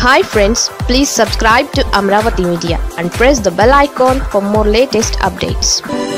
hi friends please subscribe to Amaravati media and press the bell icon for more latest updates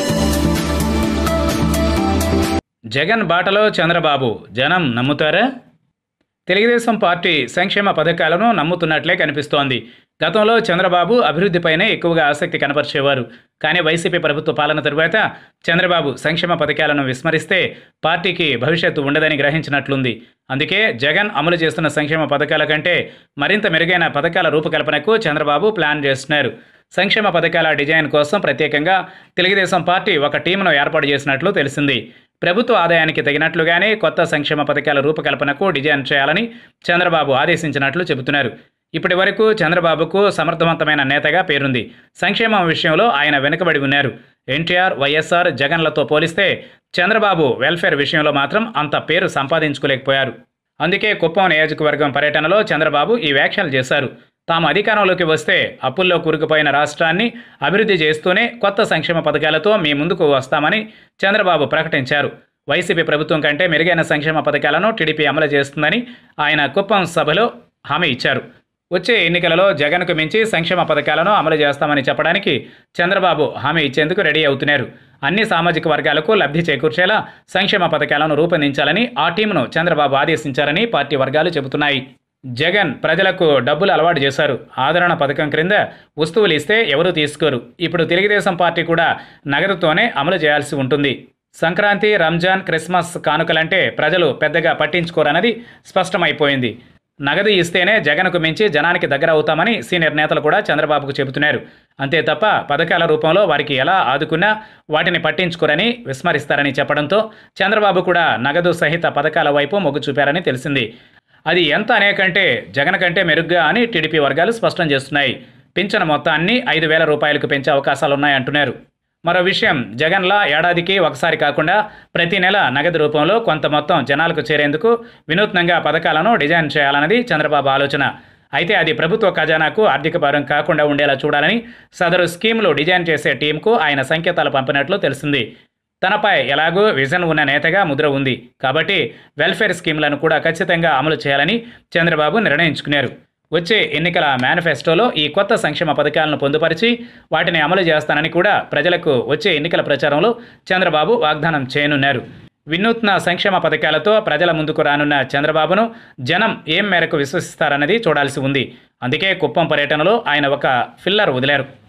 Jagan బాటలో చంద్రబాబు జనం నమ్ముతారా Telugu Desam party సంక్షేమ పథకాలను నమ్ముతున్నట్లే కనిపిస్తోంది గతంలో చంద్రబాబు అభివృద్ధిపైనే ఎక్కువగా ఆసక్తి కనపరిచేవారు కానీ వైసీపీ ప్రభుత్వ పాలన తరువాత చంద్రబాబు సంక్షేమ పథకాలను విస్మరిస్తే పార్టీకి భవిష్యత్తు ఉండదని గ్రహించినట్లుంది అందుకే జగన్ అమలు చేస్తున్న సంక్షేమ పథకాల కంటే మరింత మెరుగైన పథకాల రూపకల్పనకు చంద్రబాబు ప్లాన్ చేస్తున్నారు సంక్షేమ పథకాల డిజైన్ కోసం ప్రత్యేకంగా తెలుగుదేశం పార్టీ ఒక టీంను ఏర్పాటు చేసినట్లు తెలిసింది ప్రభుత్వ ఆదాయానికి తగినట్లుగానే కొత్త సంక్షేమ పథకాల రూపకల్పనకు డిజైన్ చేయాలని చంద్రబాబు ఆదేశించినట్లు చెబుతున్నారు ఇప్పటి వరకు చంద్రబాబుకు సమర్థవంతమైన నేతగా పేరుంది సంక్షేమం విషయంలో ఆయన వెనుకబడి ఉన్నారు ఎన్టీఆర్ వైఎస్ఆర్ జగన్లతో పోలిస్తే చంద్రబాబు వెల్ఫేర్ విషయంలో మాత్రం అంత పేరు సంపాదించుకోలేకపోయారు అందుకే కుప్పం నియోజకవర్గం పర్యటనలో చంద్రబాబు ఈ వ్యాఖ్యలు చేశారు తాము అధికారంలోకి వస్తే అప్పుల్లో కూరుకుపోయిన రాష్ట్రాన్ని అభివృద్ధి చేస్తూనే కొత్త సంక్షేమ పథకాలతో మీ ముందుకు వస్తామని చంద్రబాబు ప్రకటించారు వైసీపీ ప్రభుత్వం కంటే మెరుగైన సంక్షేమ పథకాలను టీడీపీ అమలు చేస్తుందని ఆయన కుప్పం సభలో హామీ ఇచ్చారు వచ్చే ఎన్నికలలో జగన్కు మించి సంక్షేమ పథకాలను అమలు చేస్తామని చెప్పడానికి చంద్రబాబు హామీ ఇచ్చేందుకు రెడీ అవుతున్నారు అన్ని సామాజిక వర్గాలకు లబ్ధి చేకూర్చేలా సంక్షేమ పథకాలను రూపొందించాలని ఆ టీంను చంద్రబాబు ఆదేశించారని పార్టీ వర్గాలు చెబుతున్నాయి జగన్ ప్రజలకు డబ్బులు అలవాటు చేశారు ఆదరణ పథకం క్రింద వస్తువులు ఇస్తే ఎవరూ తీసుకోరు ఇప్పుడు తెలుగుదేశం పార్టీ కూడా నగదుతోనే అమలు చేయాల్సి ఉంటుంది సంక్రాంతి రంజాన్ క్రిస్మస్ కానుకలంటే ప్రజలు పెద్దగా పట్టించుకోరన్నది స్పష్టమైపోయింది నగదు ఇస్తేనే జగన్కు మించి జనానికి దగ్గర అవుతామని సీనియర్ నేతలు కూడా చంద్రబాబుకు చెబుతున్నారు అంతే తప్ప పథకాల రూపంలో వారికి ఎలా ఆదుకున్నా వాటిని పట్టించుకోరని విస్మరిస్తారని చెప్పడంతో చంద్రబాబు కూడా నగదు సహిత పథకాల వైపు మొగ్గు చూపారని తెలిసింది అది ఎంత అనేకంటే జగన్ కంటే మెరుగ్గా అని టీడీపీ వర్గాలు స్పష్టం చేస్తున్నాయి పింఛను మొత్తాన్ని ఐదు వేల రూపాయలకు పెంచే అవకాశాలున్నాయంటున్నారు మరో విషయం జగన్లా ఏడాదికి ఒకసారి కాకుండా ప్రతి నెల నగదు రూపంలో కొంత మొత్తం జనాలకు చేరేందుకు వినూత్నంగా పథకాలను డిజైన్ చేయాలన్నది చంద్రబాబు ఆలోచన అయితే అది ప్రభుత్వ ఖజానాకు ఆర్థిక భారం కాకుండా ఉండేలా చూడాలని సదరు స్కీములు డిజైన్ చేసే టీంకు ఆయన సంకేతాలు పంపినట్లు తెలిసింది తనపై ఎలాగూ విజన్ ఉన్న నేతగా ముద్ర ఉంది కాబట్టి వెల్ఫేర్ స్కీమ్లను కూడా ఖచ్చితంగా అమలు చేయాలని చంద్రబాబు నిర్ణయించుకున్నారు వచ్చే ఎన్నికల మేనిఫెస్టోలో ఈ కొత్త సంక్షేమ పథకాలను పొందుపరిచి వాటిని అమలు చేస్తానని కూడా ప్రజలకు వచ్చే ఎన్నికల ప్రచారంలో చంద్రబాబు వాగ్దానం చేయనున్నారు వినూత్న సంక్షేమ పథకాలతో ప్రజల ముందుకు రానున్న చంద్రబాబును జనం ఏం మేరకు విశ్వసిస్తారన్నది చూడాల్సి ఉంది అందుకే కుప్పం పర్యటనలో ఆయన ఒక ఫిల్లర్ వదిలారు